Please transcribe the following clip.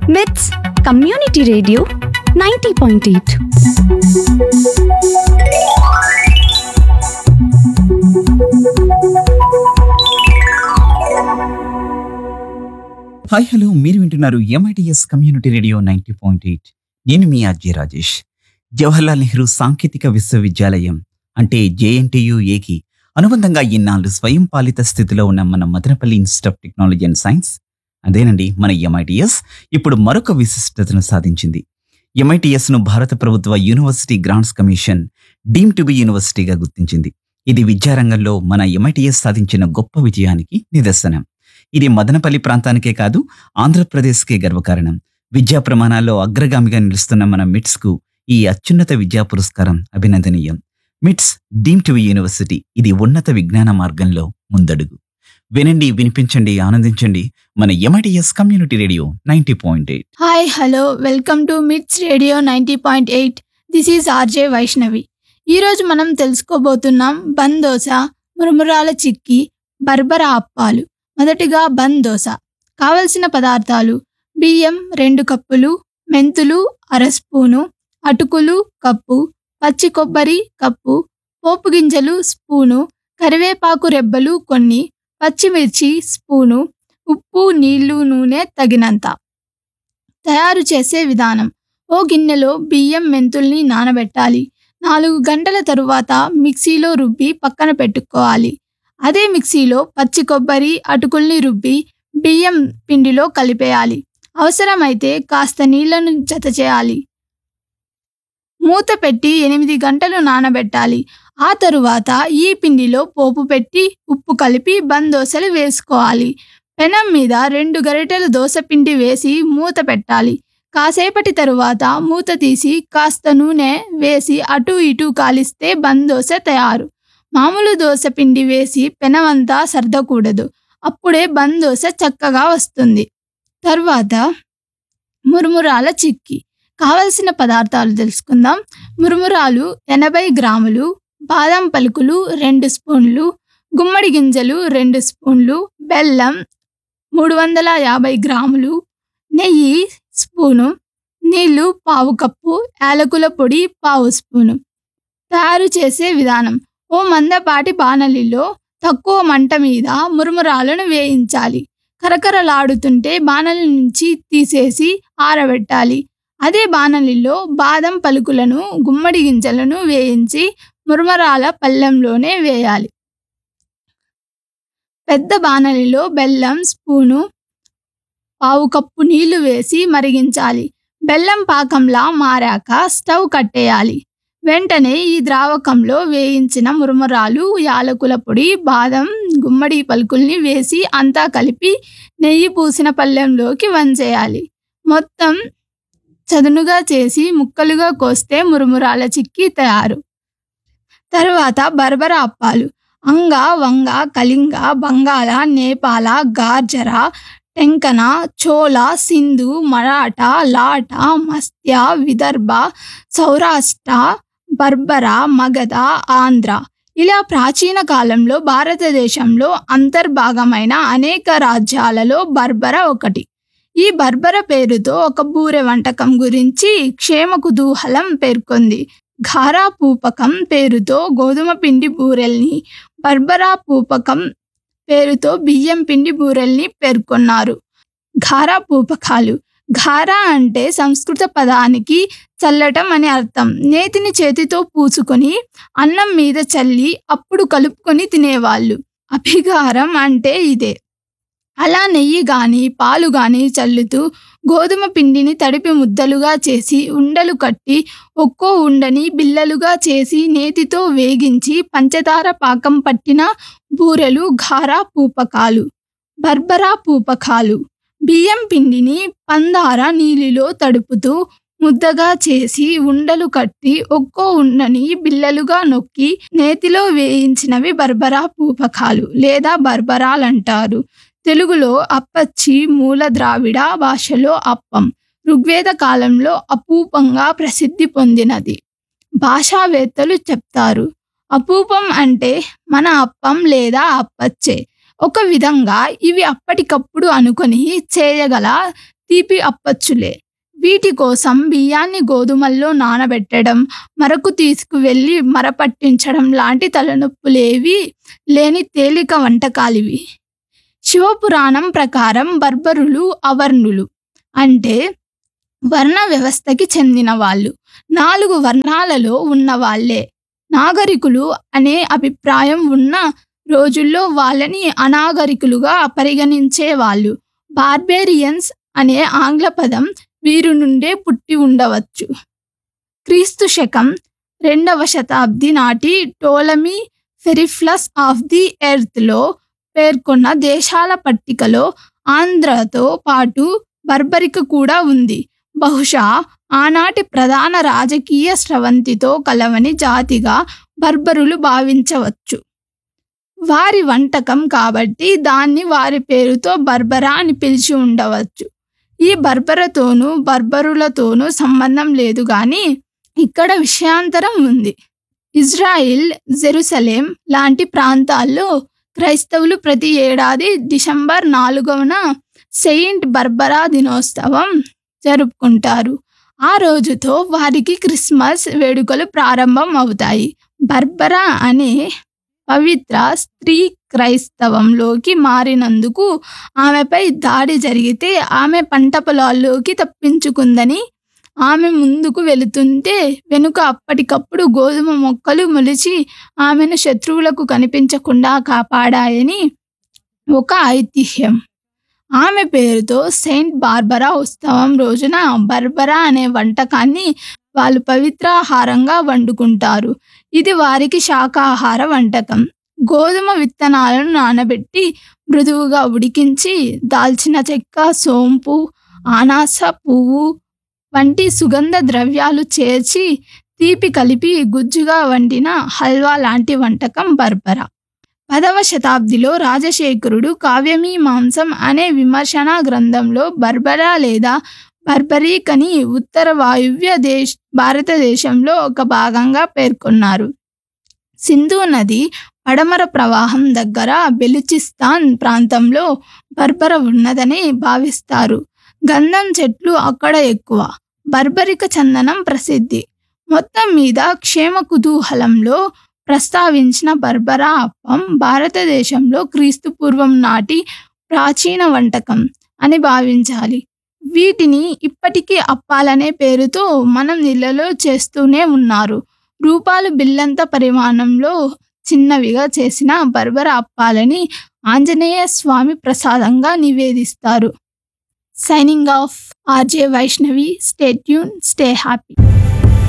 with community radio ninety point eight hi hello మీరు వింటున్నారు MITS community radio ninety point eight నేను మీ అజయ్ రాజేష్ జవహర్లాల్ నెహ్రూ సాంకేతిక విశ్వవిద్యాలయం అంటే జేఎన్టీయు ఏకి అనుబంధంగా ఇన్నాళ్ళు స్వయం పాలిత స్థితిలో ఉన్న మన Madanapalle institute of technology and science అదేనండి మన ఎంఐటిఎస్ ఇప్పుడు మరొక విశిష్టతను సాధించింది ఎంఐటిఎస్ ను భారత ప్రభుత్వ university grants commission deem to be యూనివర్సిటీగా గుర్తించింది ఇది విద్యారంగంలో మన ఎంఐటిఎస్ సాధించిన గొప్ప విజయానికి నిదర్శనం ఇది మదనపల్లి ప్రాంతానికే కాదు ఆంధ్రప్రదేశ్కే గర్వకారణం విద్యా ప్రమాణాల్లో అగ్రగామిగా నిలుస్తున్న మన మిట్స్ కు ఈ అత్యున్నత విద్యా పురస్కారం అభినందనీయం మిట్స్ డీమ్ టు యూనివర్సిటీ ఇది ఉన్నత విజ్ఞాన మార్గంలో ముందడుగు వినండి వినిపించండి ఆనందించండి మన MITS community radio ninety point eight hi hello welcome to MITS radio ninety point eight this is RJ Vaishnavi ఈరోజు మనం తెలుసుకోబోతున్నాం బన్ దోశ మురుమురాల చిక్కి బర్బర అప్పాలు మొదటిగా బన్ దోశ కావలసిన పదార్థాలు బియ్యం రెండు కప్పులు మెంతులు అర స్పూను అటుకులు కప్పు పచ్చి కొబ్బరి కప్పు పోపు గింజలు స్పూను కరివేపాకు రెబ్బలు కొన్ని పచ్చిమిర్చి స్పూను ఉప్పు నీళ్లు నూనె తగినంత తయారు చేసే విధానం ఓ గిన్నెలో బియ్యం మెంతుల్ని నానబెట్టాలి నాలుగు గంటల తరువాత మిక్సీలో రుబ్బి పక్కన పెట్టుకోవాలి అదే మిక్సీలో పచ్చి కొబ్బరి అటుకుల్ని రుబ్బి బియ్యం పిండిలో కలిపేయాలి అవసరమైతే కాస్త నీళ్లను జత చేయాలి మూత పెట్టి ఎనిమిది గంటలు నానబెట్టాలి ఆ తరువాత ఈ పిండిలో పోపు పెట్టి ఉప్పు కలిపి బంద్ దోశలు వేసుకోవాలి పెనం మీద రెండు గరిటెల దోశ పిండి వేసి మూత పెట్టాలి కాసేపటి తరువాత మూత తీసి కాస్త నూనె వేసి అటు ఇటు కాలిస్తే బంద్ దోశ తయారు మామూలు దోశ పిండి వేసి పెనమంతా సర్దకూడదు అప్పుడే బంద్ దోశ చక్కగా వస్తుంది తర్వాత మురుమురాల చిక్కి కావలసిన పదార్థాలు తెలుసుకుందాం మురుమురాలు ఎనభై గ్రాములు బాదం పలుకులు రెండు స్పూన్లు గుమ్మడి గింజలు రెండు స్పూన్లు బెల్లం మూడు వందల యాభై గ్రాములు నెయ్యి స్పూను నీళ్లు పావు కప్పు యాలకుల పొడి పావు స్పూను తయారు చేసే విధానం ఓ మందపాటి బాణలిలో తక్కువ మంట మీద మురుమురాలను వేయించాలి కరకరలాడుతుంటే బాణలి నుంచి తీసేసి ఆరబెట్టాలి అదే బాణలిలో బాదం పలుకులను గుమ్మడి గింజలను వేయించి మురుమరాల పళ్ళెంలోనే వేయాలి పెద్ద బాణలిలో బెల్లం స్పూను పావు కప్పు నీళ్లు వేసి మరిగించాలి బెల్లం పాకంలా మారాక స్టవ్ కట్టేయాలి వెంటనే ఈ ద్రావకంలో వేయించిన మురుమురాలు యాలకుల పొడి బాదం గుమ్మడి పలుకుల్ని వేసి అంతా కలిపి నెయ్యి పూసిన పళ్ళెంలోకి వంచేయాలి మొత్తం చదునుగా చేసి ముక్కలుగా కోస్తే మురుమురాల చిక్కి తయారు తర్వాత బర్బర అప్పాలు అంగ వంగ కళింగ బంగాళ నేపాల గార్జర టెంకన చోళ సింధు మరాఠా లాట మస్త్య విదర్భ సౌరాష్ట్ర బర్బర మగధ ఆంధ్ర ఇలా ప్రాచీన కాలంలో భారతదేశంలో అంతర్భాగమైన అనేక రాజ్యాలలో బర్బర ఒకటి ఈ బర్బర పేరుతో ఒక బూరె వంటకం గురించి క్షేమ కుతూహలం పేర్కొంది ఘారా పూపకం పేరుతో గోధుమ పిండి బూరెల్ని బర్బరా పూపకం పేరుతో బియ్యం పిండి బూరెల్ని పేర్కొన్నారు ఘారా పూపకాలు ఘారా అంటే సంస్కృత పదానికి చల్లటం అని అర్థం నేతిని చేతితో పూసుకొని అన్నం మీద చల్లి అప్పుడు కలుపుకొని తినేవాళ్ళు అభిగారం అంటే ఇదే అలా నెయ్యి గాని పాలు గాని చల్లుతూ గోధుమ పిండిని తడిపి ముద్దలుగా చేసి ఉండలు కట్టి ఒక్కో ఉండని బిల్లలుగా చేసి నేతితో వేగించి పంచదార పాకం పట్టిన బూరెలు ఘారా పూపకాలు బర్బరా పూపకాలు బియ్యం పిండిని పందార నీళ్ళలో తడుపుతూ ముద్దగా చేసి ఉండలు కట్టి ఒక్కో ఉండని బిల్లలుగా నొక్కి నేతిలో వేయించినవి బర్బరా పూపకాలు లేదా బర్బరాలంటారు తెలుగులో అప్పచ్చి మూల ద్రావిడ భాషలో అప్పం ఋగ్వేద కాలంలో అపూపంగా ప్రసిద్ధి పొందినది భాషావేత్తలు చెప్తారు అపూపం అంటే మన అప్పం లేదా అప్పచ్చే ఒక విధంగా ఇవి అప్పటికప్పుడు అనుకొని చేయగల తీపి అప్పచ్చులే వీటి కోసం బియ్యాన్ని గోధుమల్లో నానబెట్టడం మరకు తీసుకువెళ్ళి మరపట్టించడం లాంటి తలనొప్పులేవి లేని తేలిక వంటకాలివి శివపురాణం ప్రకారం బర్బరులు అవర్ణులు అంటే వర్ణ వ్యవస్థకి చెందిన వాళ్ళు నాలుగు వర్ణాలలో ఉన్న వాళ్ళే నాగరికులు అనే అభిప్రాయం ఉన్న రోజుల్లో వాళ్ళని అనాగరికులుగా పరిగణించే వాళ్ళు బార్బేరియన్స్ అనే ఆంగ్ల పదం వీరి నుండే పుట్టి ఉండవచ్చు క్రీస్తు శకం రెండవ శతాబ్ది నాటి టోలమీ ఫెరిఫ్లస్ ఆఫ్ ది ఎర్త్లో పేర్కొన్న దేశాల పట్టికలో ఆంధ్రతో పాటు బర్బరిక కూడా ఉంది బహుశా ఆనాటి ప్రధాన రాజకీయ స్రవంతితో కలవని జాతిగా బర్బరులు భావించవచ్చు వారి వంటకం కాబట్టి దాన్ని వారి పేరుతో బర్బరా అని పిలిచి ఉండవచ్చు ఈ బర్బరతోనూ బర్బరులతోనూ సంబంధం లేదు కానీ ఇక్కడ విషయాంతరం ఉంది ఇజ్రాయిల్ జెరూసలేం లాంటి ప్రాంతాల్లో క్రైస్తవులు ప్రతి ఏడాది డిసెంబర్ నాలుగవన సెయింట్ బర్బరా దినోత్సవం జరుపుకుంటారు ఆ రోజుతో వారికి క్రిస్మస్ వేడుకలు ప్రారంభం అవుతాయి బర్బరా అనే పవిత్ర స్త్రీ క్రైస్తవంలోకి మారినందుకు ఆమెపై దాడి జరిగితే ఆమె పంట పొలాల్లోకి తప్పించుకుందని ఆమె ముందుకు వెళుతుంటే వెనుక అప్పటికప్పుడు గోధుమ మొక్కలు మొలిచి ఆమెను శత్రువులకు కనిపించకుండా కాపాడాయని ఒక ఐతిహ్యం ఆమె పేరుతో సెయింట్ బార్బరా ఉత్సవం రోజున బర్బరా అనే వంటకాన్ని వాళ్ళు పవిత్రాహారంగా వండుకుంటారు ఇది వారికి శాకాహార వంటకం గోధుమ విత్తనాలను నానబెట్టి మృదువుగా ఉడికించి దాల్చిన చెక్క సోంపు ఆనాస పువ్వు వంటి సుగంధ ద్రవ్యాలు చేర్చి తీపి కలిపి గుజ్జుగా వండిన హల్వా లాంటి వంటకం బర్బరా పదవ శతాబ్దిలో రాజశేఖరుడు కావ్యమీ మాంసం అనే విమర్శనా గ్రంథంలో బర్బరా లేదా బర్బరీక్ అని ఉత్తర వాయువ్య దేశ్ భారతదేశంలో ఒక భాగంగా పేర్కొన్నారు సింధు నది పడమర ప్రవాహం దగ్గర బెలుచిస్తాన్ ప్రాంతంలో బర్బర ఉన్నదని భావిస్తారు గంధం చెట్లు అక్కడ ఎక్కువ బర్బరిక చందనం ప్రసిద్ధి మొత్తం మీద క్షేమ కుతూహలంలో ప్రస్తావించిన బర్బరా అప్పం భారతదేశంలో క్రీస్తు పూర్వం నాటి ప్రాచీన వంటకం అని భావించాలి వీటిని ఇప్పటికీ అప్పాలనే పేరుతో మనం ఇళ్లలో చేస్తూనే ఉన్నారు రూపాలు బిల్లంత పరిమాణంలో చిన్నవిగా చేసిన బర్బర అప్పాలని ఆంజనేయ స్వామి ప్రసాదంగా నివేదిస్తారు signing off RJ Vaishnavi stay tuned stay happy